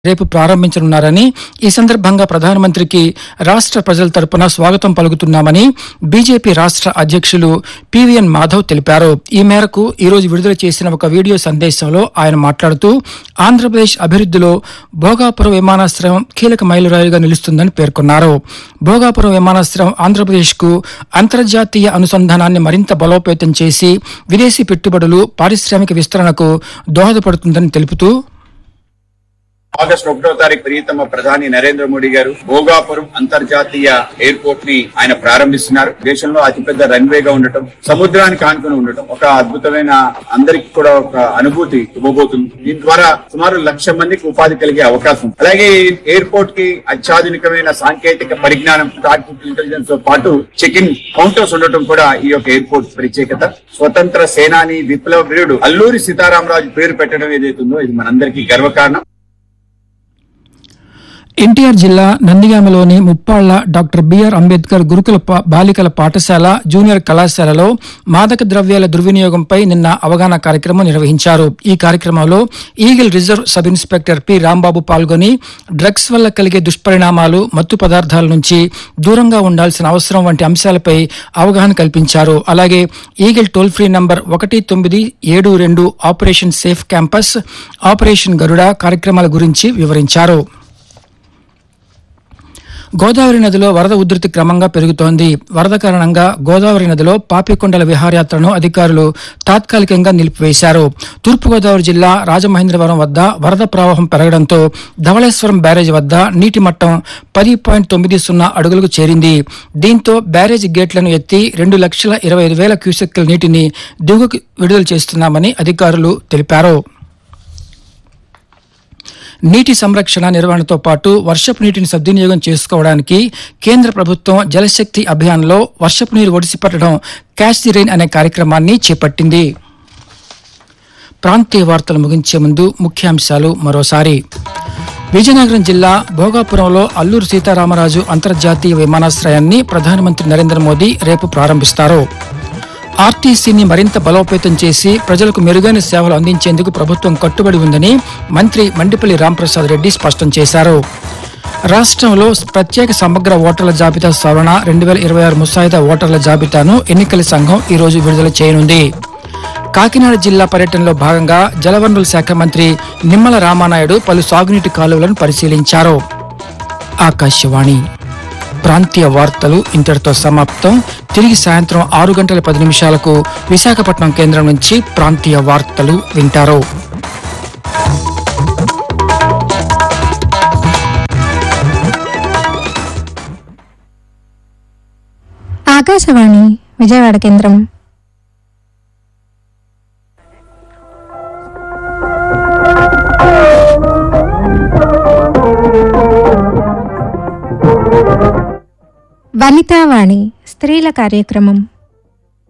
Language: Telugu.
రేపు ప్రారంభించనున్నారని ఈ సందర్భంగా ప్రధానమంత్రికి రాష్ట్ర ప్రజల తరపున స్వాగతం పలుకుతున్నామని బీజేపీ రాష్ట్ర అధ్యక్షులు పివిఎన్ మాధవ్ తెలిపారు ఈ మేరకు ఈ రోజు విడుదల చేసిన ఒక వీడియో సందేశంలో ఆయన మాట్లాడుతూ ఆంధ్రప్రదేశ్ అభివృద్ధిలో భోగాపురం విమానాశ్రయం కీలక మైలురాయిగా నిలుస్తుందని పేర్కొన్నారు భోగాపురం విమానాశ్రయం ఆంధ్రప్రదేశ్ కు అంతర్జాతీయ అనుసంధానాన్ని మరింత బలోపేతం చేసి విదేశీ పెట్టుబడులు పారిశ్రామిక విస్తరణకు దోహదపడుతుందని తెలుపుతూ ఆగస్టు ఒకటో తారీఖు ప్రియతమ ప్రధాని నరేంద్ర మోడీ గారు భోగాపురం అంతర్జాతీయ ఎయిర్పోర్ట్ ని ఆయన ప్రారంభిస్తున్నారు దేశంలో అతిపెద్ద రన్వే గా ఉండటం సముద్రానికి ఆనుకుని ఉండటం ఒక అద్భుతమైన అందరికి కూడా ఒక అనుభూతి ఇవ్వబోతుంది దీని ద్వారా సుమారు లక్ష మందికి ఉపాధి కలిగే అవకాశం ఉంది. అలాగే ఈ ఎయిర్పోర్ట్ కి అత్యాధునికమైన సాంకేతిక పరిజ్ఞానం ఆర్టిఫిషియల్ ఇంటెలిజెన్స్ తో పాటు చెక్ ఇన్ కౌంటర్స్ ఉండటం కూడా ఈ యొక్క ఎయిర్పోర్ట్ ప్రత్యేకత స్వతంత్ర సేనాని విప్లవ వీరుడు అల్లూరి సీతారామరాజు పేరు పెట్టడం ఏదైతుందో ఇది మనందరికీ గర్వకారణం ఎన్టీఆర్ జిల్లా నందిగామలోని ముప్పాళ్ల డాక్టర్ బిఆర్ అంబేద్కర్ గురుకుల పా- బాలికల పాఠశాల జూనియర్ కళాశాలలో మాదక ద్రవ్యాల దుర్వినియోగంపై నిన్న అవగాహన కార్యక్రమం నిర్వహించారు ఈ కార్యక్రమంలో eagle reserve sub inspector P Rambabu పాల్గొని డ్రగ్స్ వల్ల కలిగే దుష్పరిణామాలు మత్తు పదార్థాల నుంచి దూరంగా ఉండాల్సిన అవసరం వంటి అంశాలపై అవగాహన కల్పించారు అలాగే ఈగిల్ టోల్ ఫ్రీ నంబర్ ఒకటి తొమ్మిది ఏడు రెండు operation safe campus operation Garuda కార్యక్రమాల గురించి వివరించారు గోదావరి నదిలో వరద ఉధృతి క్రమంగా పెరుగుతోంది వరద కారణంగా గోదావరి నదిలో పాపికొండల విహారయాత్రను అధికారులు తాత్కాలికంగా నిలిపివేశారు తూర్పుగోదావరి జిల్లా రాజమహేంద్రవరం వద్ద వరద ప్రవాహం పెరగడంతో ధవళేశ్వరం బ్యారేజ్ వద్ద నీటి మట్టం పది పాయింట్ తొమ్మిది సున్నా అడుగులకు చేరింది దీంతో బ్యారేజ్ గేట్లను ఎత్తి రెండు లక్షల ఇరవై ఐదు వేల క్యూసెక్కుల నీటిని దిగువకు విడుదల చేస్తున్నామని అధికారులు తెలిపారు నీటి సంరక్షణ నిర్వహణతో పాటు వర్షపు నీటిని సద్వినియోగం చేసుకోవడానికి కేంద్ర ప్రభుత్వం జలశక్తి అభియాన్లో వర్షపు నీరు ఒడిసిపట్టడం క్యాచ్ ది రెయిన్ అనే కార్యక్రమాన్ని చేపట్టింది ప్రాంతీయ వార్తలు ముగించే ముందు ముఖ్యాంశాలు మరోసారి విజయనగరం జిల్లా భోగాపురంలో అల్లూరు సీతారామరాజు అంతర్జాతీయ విమానాశ్రయాన్ని ప్రధానమంత్రి నరేంద్ర మోదీ రేపు ప్రారంభిస్తారు ఆర్టీసీని మరింత బలోపేతం చేసి ప్రజలకు మెరుగైన సేవలు అందించేందుకు ప్రభుత్వం కట్టుబడి ఉందని మంత్రి మండిపల్లి రాంప్రసాద్ రెడ్డి స్పష్టం చేశారు రాష్ట్రంలో ప్రత్యేక సమగ్ర ఓటర్ల జాబితా సవరణ రెండు వేల ఇరవై ఆరు ముసాయిదా ఓటర్ల జాబితాను ఎన్నికల సంఘం ఈ రోజు విడుదల చేయనుంది కాకినాడ జిల్లా పర్యటనలో భాగంగా జలవనరుల శాఖ మంత్రి నిమ్మల రామానాయుడు పలు సాగునీటి కాలువలను పరిశీలించారు ఆకాశవాణి ప్రాంతీయ వార్తలు ఇంతటితో సమాప్తం తిరిగి సాయంత్రం ఆరు గంటల పది నిమిషాలకు విశాఖపట్నం కేంద్రం నుంచి ప్రాంతీయ వార్తలు వింటారు ఆకాశవాణి విజయవాడ కేంద్రం వనితావాణి స్త్రీల కార్యక్రమం